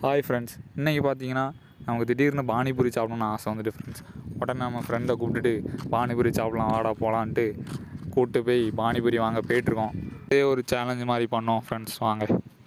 hi friends இன்றைக்கி பார்த்தீங்கன்னா நமக்கு திடீர்னு பானிபூரி சாப்பிடணும்னு ஆசை வந்துட்டு ஃப்ரெண்ட்ஸ் உடனே நம்ம ஃப்ரெண்டை கூப்பிட்டுட்டு பானிபூரி சாப்பிடலாம் வாடா போகலான்ட்டு கூப்பிட்டு போய் பானிபூரி வாங்க போயிட்டுருக்கோம் இதே ஒரு சேலஞ்ச் மாதிரி பண்ணோம் ஃப்ரெண்ட்ஸ் வாங்க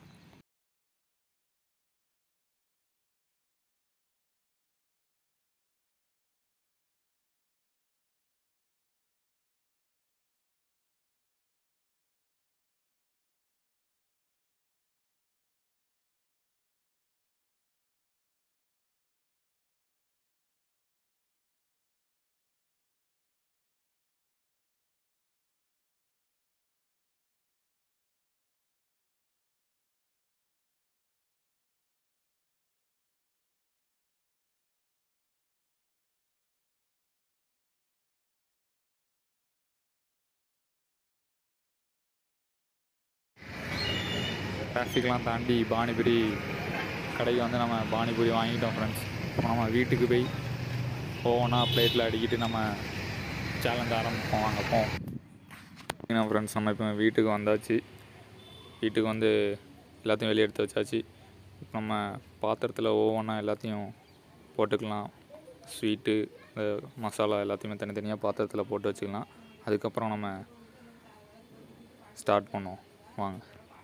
டிராஃபிக்லாம் தாண்டி பானிபூரி கடைக்கு வந்து நம்ம பானிபூரி வாங்கிட்டோம் ஃப்ரெண்ட்ஸ் இப்போ நம்ம வீட்டுக்கு போய் ஒவ்வொன்றா பிளேட்டில் அடிக்கிட்டு நம்ம சேலஞ்ச் ஆரம்பிப்போம் வாங்க போவோம் பார்த்தீங்கன்னா ஃப்ரெண்ட்ஸ் நம்ம இப்போ வீட்டுக்கு வந்தாச்சு வீட்டுக்கு வந்து எல்லாத்தையும் வெளியே எடுத்து வச்சாச்சு இப்போ நம்ம பாத்திரத்தில் ஒவ்வொன்றா எல்லாத்தையும் போட்டுக்கலாம் ஸ்வீட்டு இந்த மசாலா எல்லாத்தையுமே தனித்தனியாக பாத்திரத்தில் போட்டு வச்சுக்கலாம் அதுக்கப்புறம் நம்ம ஸ்டார்ட் பண்ணுவோம் வாங்க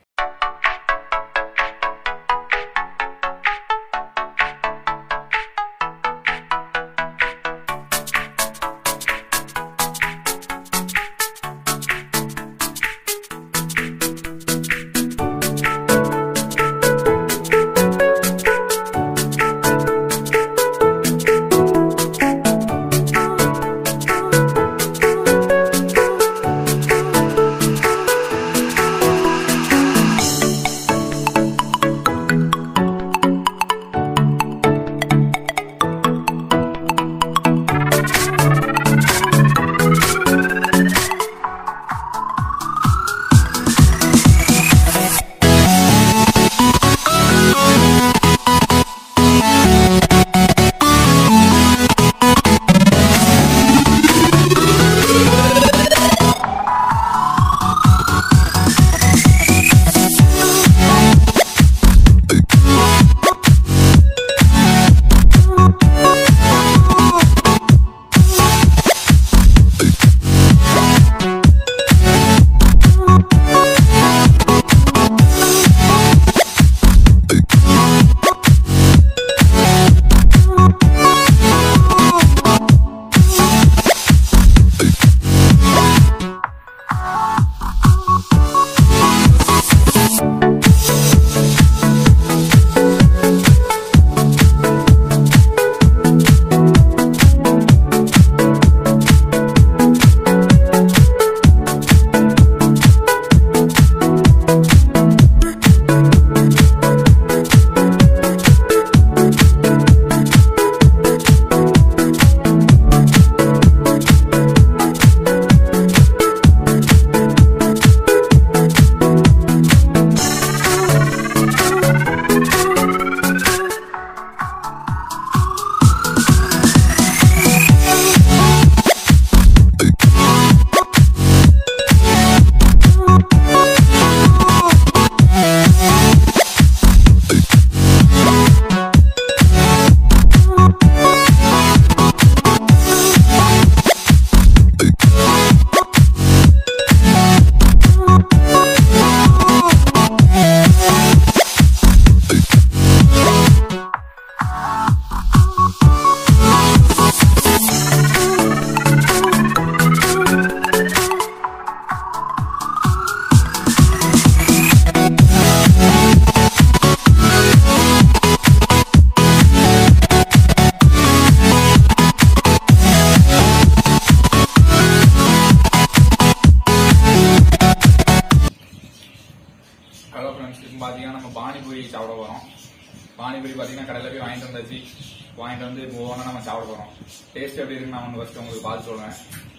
ஹலோ ஃப்ரெண்ட்ஸ் இப்போ பார்த்தீங்கன்னா நம்ம பானிபூரி சாப்பிட போகிறோம் பானிபூரி பார்த்தீங்கன்னா கடையில் போய் வாங்கிட்டு வந்தாச்சு வாங்கிட்டு வந்து இப்போ ஒவ்வொன்றா நம்ம சாப்பிட போகிறோம் டேஸ்ட் எப்படி இருக்குன்னு நான் ஒன்று ஃபஸ்ட்டு உங்களுக்கு பார்த்து சொல்லுவேன்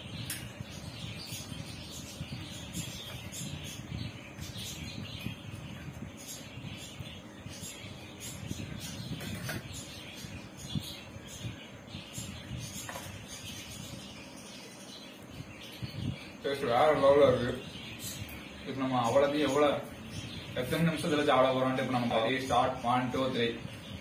டேஸ்ட் வேற லெவலில் இருக்கு இப்போ நம்ம அவ்வளோத்தையும் எவ்வளோ எத்தனை நிமிஷத்துல சாப்பிட போறோம்ட்டு இப்போ நம்ம அப்படியே ஸ்டார்ட் ஒன் டூ த்ரீ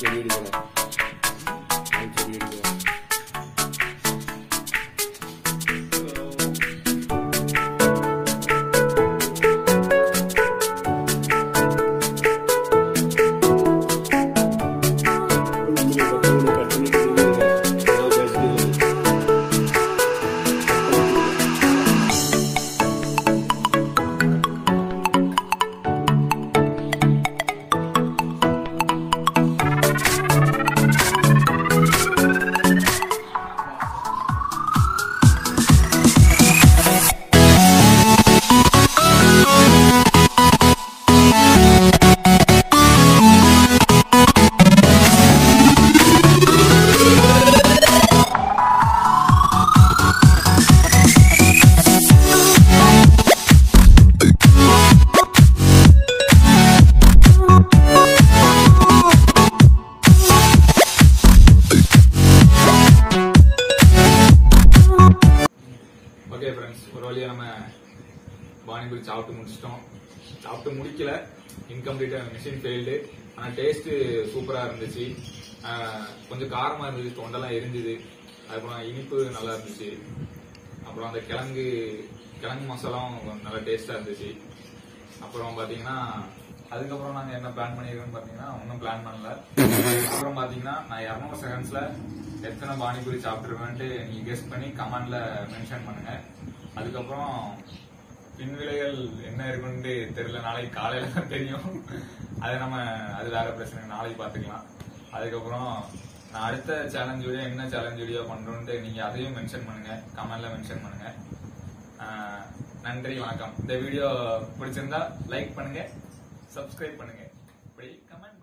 செடி அடிக்கலாம் நாலு செடி அடிக்கலாம் ஓகே ஃப்ரெண்ட்ஸ் ஒரு வழியா நம்ம பானிபூரி சாப்பிட்டு முடிச்சிட்டோம் சாப்பிட்டு முடிக்கல இன்கம்ப்ளீட்டா மிஷின் ஃபெயில்டு ஆனா டேஸ்ட் சூப்பரா இருந்துச்சு ஆஹ் கொஞ்சம் காரமா இருந்துச்சு தொண்டெல்லாம் எரிஞ்சுது அதுக்கப்புறம் இனிப்பு நல்லா இருந்துச்சு அப்புறம் அந்த கிழங்கு கிழங்கு மசாலாவும் நல்லா டேஸ்டா இருந்துச்சு அப்புறம் பாத்தீங்கன்னா அதுக்கப்புறம் நாங்க என்ன பிளான் பண்ணிருக்கோம்னு பாத்தீங்கன்னா ஒன்றும் பிளான் பண்ணல அப்புறம் பாத்தீங்கன்னா நான் இரநூறு செகண்ட்ஸ்ல எத்தனை பானிபூரி சாப்பிட்டுருவேன்ட்டு நீங்க கெஸ்ட் பண்ணி கமெண்ட்ல மென்ஷன் பண்ணுங்க அதுக்கப்புறம் பின்விளைகள் என்ன இருக்குன்னு தெரியல நாளைக்கு காலையில தான் தெரியும் அது நம்ம அது வேற பிரச்சனை நாளைக்கு பாத்துக்கலாம் அதுக்கப்புறம் நான் அடுத்த சேலஞ்ச் வீடியோ என்ன சேலஞ்ச் வீடியோ பண்றோம்ட்டு நீங்க அதையும் மென்ஷன் பண்ணுங்க கமெண்ட்ல மென்ஷன் பண்ணுங்க ஆஹ் நன்றி வணக்கம் இந்த வீடியோ பிடிச்சிருந்தா லைக் பண்ணுங்க சப்ஸ்கிரைப் பண்ணுங்க இப்படி கமெண்ட்